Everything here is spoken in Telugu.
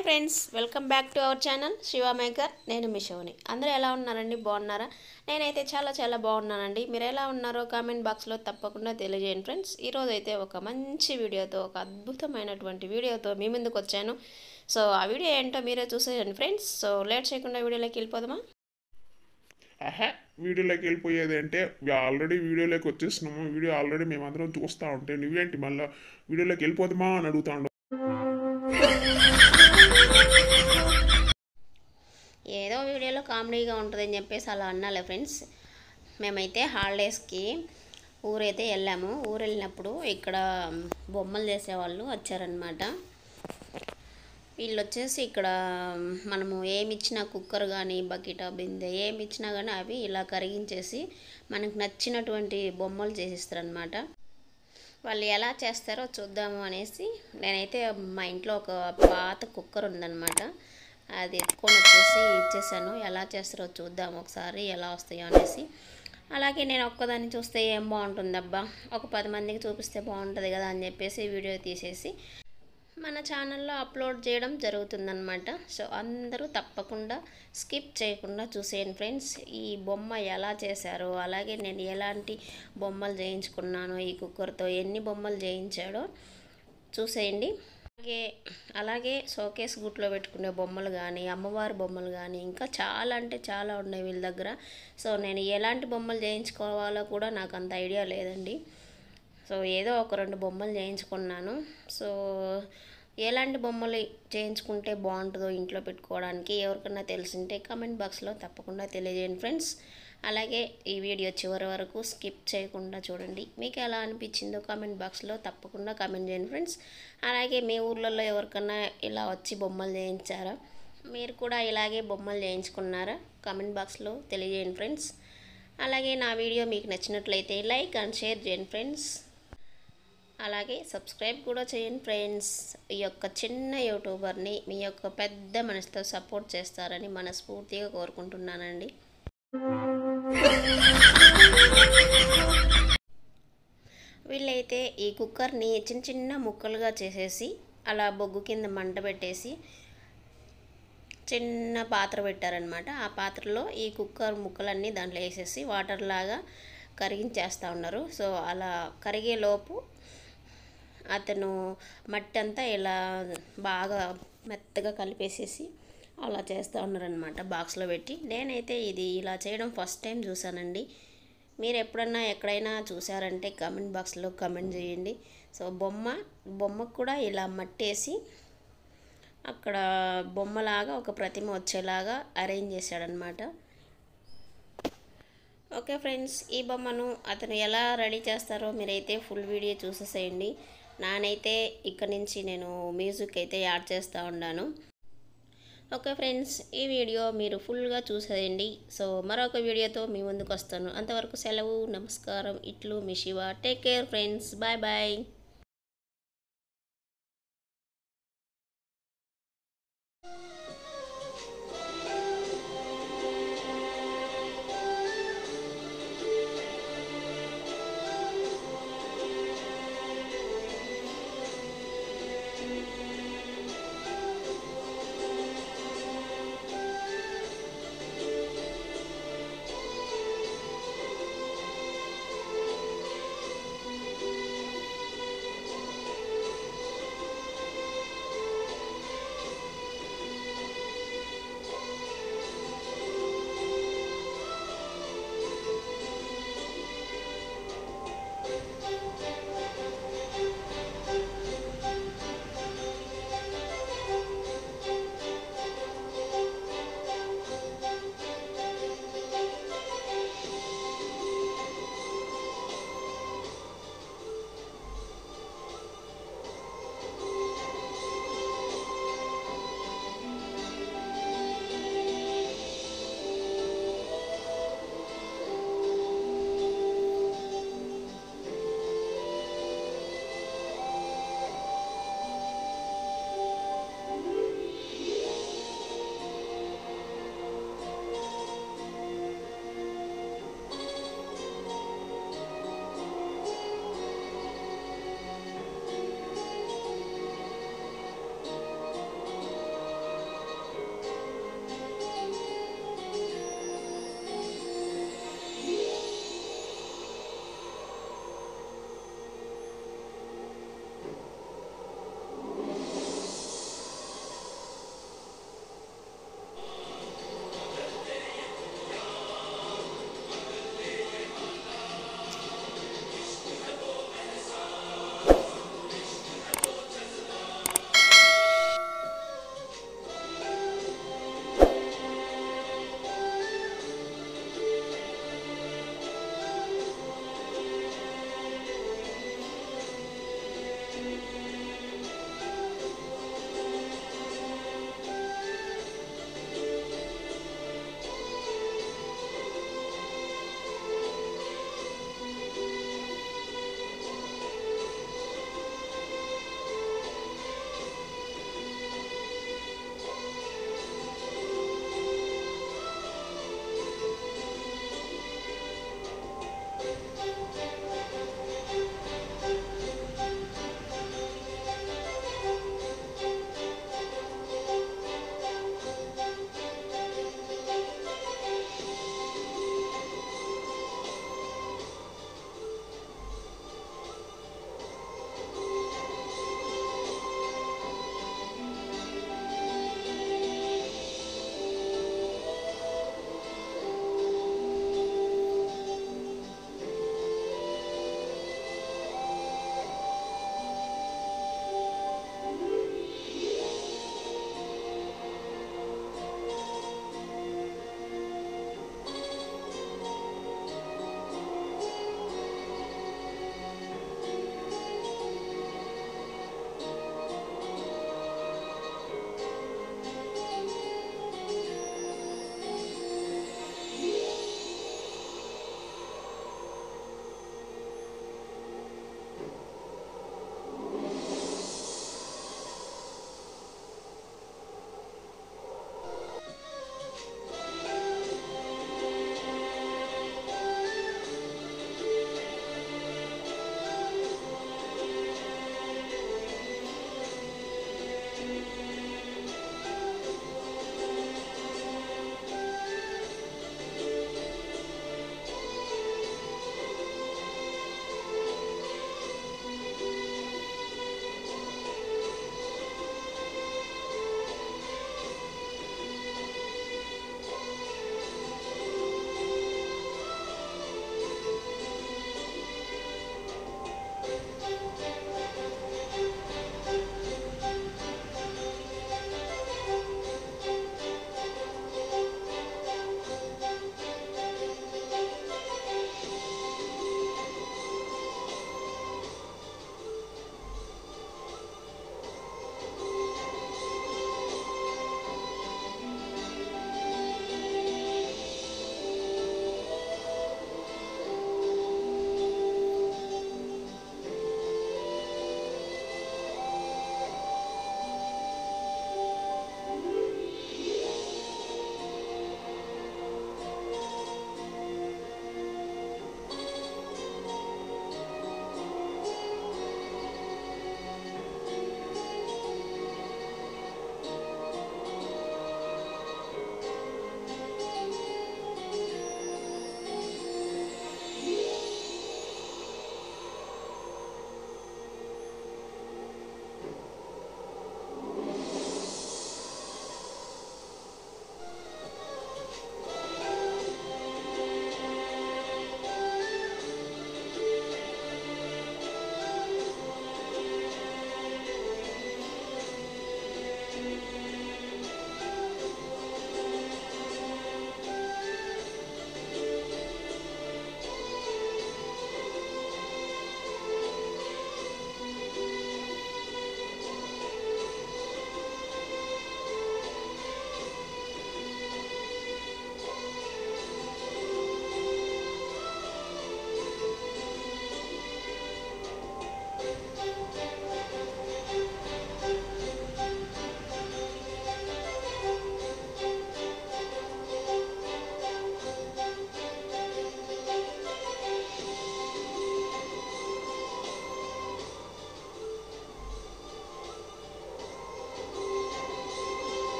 hi friends welcome back to our channel Shiva maker నేను మీ శివని అందరూ ఎలా ఉన్నారండి బాగున్నారా నేనైతే చాలా చాలా బాగున్నానండి మీరు ఎలా ఉన్నారో కామెంట్ బాక్స్లో తప్పకుండా తెలియజేయండి ఫ్రెండ్స్ ఈరోజు అయితే ఒక మంచి వీడియోతో ఒక అద్భుతమైనటువంటి వీడియోతో మీ ముందుకు వచ్చాను సో ఆ వీడియో ఏంటో మీరే చూసేయండి ఫ్రెండ్స్ సో లేట్ చేయకుండా వీడియోలోకి వెళ్ళిపోదామా ఆహా వీడియోలోకి వెళ్ళిపోయేది అంటే ఆల్రెడీ వీడియోలోకి వచ్చేసినాము వీడియో ఆల్రెడీ మేమందరం చూస్తూ ఉంటే నువ్వేంటి మళ్ళీ వీడియోలోకి వెళ్ళిపోదామా అని అడుగుతాడు ఏదో వీడియోలో కామెడీగా ఉంటుందని చెప్పేసి అలా అన్నాలే ఫ్రెండ్స్ మేమైతే హాలిడేస్కి ఊరైతే వెళ్ళాము ఊరు వెళ్ళినప్పుడు ఇక్కడ బొమ్మలు చేసేవాళ్ళు వచ్చారనమాట వీళ్ళు వచ్చేసి ఇక్కడ మనము ఏమి ఇచ్చినా కుక్కర్ కానీ బకెట్ బిందె ఏమి ఇచ్చినా కానీ అవి ఇలా కరిగించేసి మనకు నచ్చినటువంటి బొమ్మలు చేసిస్తారనమాట వాళ్ళు ఎలా చేస్తారో చూద్దాము అనేసి నేనైతే మా ఇంట్లో ఒక పాత కుక్కర్ ఉందన్నమాట అది ఎత్తుకొని వచ్చేసి ఇచ్చేసాను ఎలా చేస్తారో చూద్దాం ఒకసారి ఎలా వస్తాయో అనేసి అలాగే నేను ఒక్కదాన్ని చూస్తే ఏం బాగుంటుంది అబ్బా ఒక పది మందికి చూపిస్తే బాగుంటుంది కదా అని చెప్పేసి వీడియో తీసేసి మన ఛానల్లో అప్లోడ్ చేయడం జరుగుతుందన్నమాట సో అందరూ తప్పకుండా స్కిప్ చేయకుండా చూసేయండి ఫ్రెండ్స్ ఈ బొమ్మ ఎలా చేశారో అలాగే నేను ఎలాంటి బొమ్మలు చేయించుకున్నానో ఈ కుక్కర్తో ఎన్ని బొమ్మలు చేయించాడో చూసేయండి అలాగే అలాగే షోకేస్ గుట్లో పెట్టుకునే బొమ్మలు కానీ అమ్మవారి బొమ్మలు కానీ ఇంకా చాలా అంటే చాలా ఉన్నాయి వీళ్ళ దగ్గర సో నేను ఎలాంటి బొమ్మలు చేయించుకోవాలో కూడా నాకు అంత ఐడియా లేదండి సో ఏదో ఒక రెండు బొమ్మలు చేయించుకున్నాను సో ఎలాంటి బొమ్మలు చేయించుకుంటే బాగుంటుందో ఇంట్లో పెట్టుకోవడానికి ఎవరికైనా తెలిసింటే కామెంట్ బాక్స్లో తప్పకుండా తెలియజేయండి ఫ్రెండ్స్ అలాగే ఈ వీడియో చివరి వరకు స్కిప్ చేయకుండా చూడండి మీకు ఎలా అనిపించిందో కామెంట్ బాక్స్లో తప్పకుండా కామెంట్ చేయండి ఫ్రెండ్స్ అలాగే మీ ఊర్లలో ఎవరికైనా ఇలా వచ్చి బొమ్మలు చేయించారా మీరు కూడా ఇలాగే బొమ్మలు చేయించుకున్నారా కామెంట్ బాక్స్లో తెలియజేయండి ఫ్రెండ్స్ అలాగే నా వీడియో మీకు నచ్చినట్లయితే లైక్ అండ్ షేర్ చేయండి ఫ్రెండ్స్ అలాగే సబ్స్క్రైబ్ కూడా చేయండి ఫ్రెండ్స్ ఈ యొక్క చిన్న యూట్యూబర్ని మీ యొక్క పెద్ద మనసుతో సపోర్ట్ చేస్తారని మనస్ఫూర్తిగా కోరుకుంటున్నానండి వీళ్ళైతే ఈ కుక్కర్ని చిన్న చిన్న ముక్కలుగా చేసేసి అలా బొగ్గు కింద మంట పెట్టేసి చిన్న పాత్ర పెట్టారనమాట ఆ పాత్రలో ఈ కుక్కర్ ముక్కలన్నీ దాంట్లో వేసేసి వాటర్ లాగా కరిగించేస్తూ ఉన్నారు సో అలా కరిగే లోపు అతను మట్టి అంతా ఇలా బాగా మెత్తగా కలిపేసేసి అలా చేస్తూ ఉన్నారనమాట బాక్స్లో పెట్టి నేనైతే ఇది ఇలా చేయడం ఫస్ట్ టైం చూసానండి మీరు ఎప్పుడన్నా ఎక్కడైనా చూసారంటే కమెంట్ బాక్స్లో కమెంట్ చేయండి సో బొమ్మ బొమ్మకు కూడా ఇలా మట్టేసి అక్కడ బొమ్మలాగా ఒక ప్రతిమ వచ్చేలాగా అరేంజ్ చేశాడనమాట ఓకే ఫ్రెండ్స్ ఈ బొమ్మను అతను ఎలా రెడీ చేస్తారో మీరైతే ఫుల్ వీడియో చూసేసేయండి నానైతే ఇక్కడ నుంచి నేను మ్యూజిక్ అయితే యాడ్ చేస్తూ ఉన్నాను ఓకే ఫ్రెండ్స్ ఈ వీడియో మీరు ఫుల్గా చూసేయండి సో మరొక వీడియోతో మీ ముందుకు వస్తాను అంతవరకు సెలవు నమస్కారం ఇట్లు మీ Shiva take care friends bye bye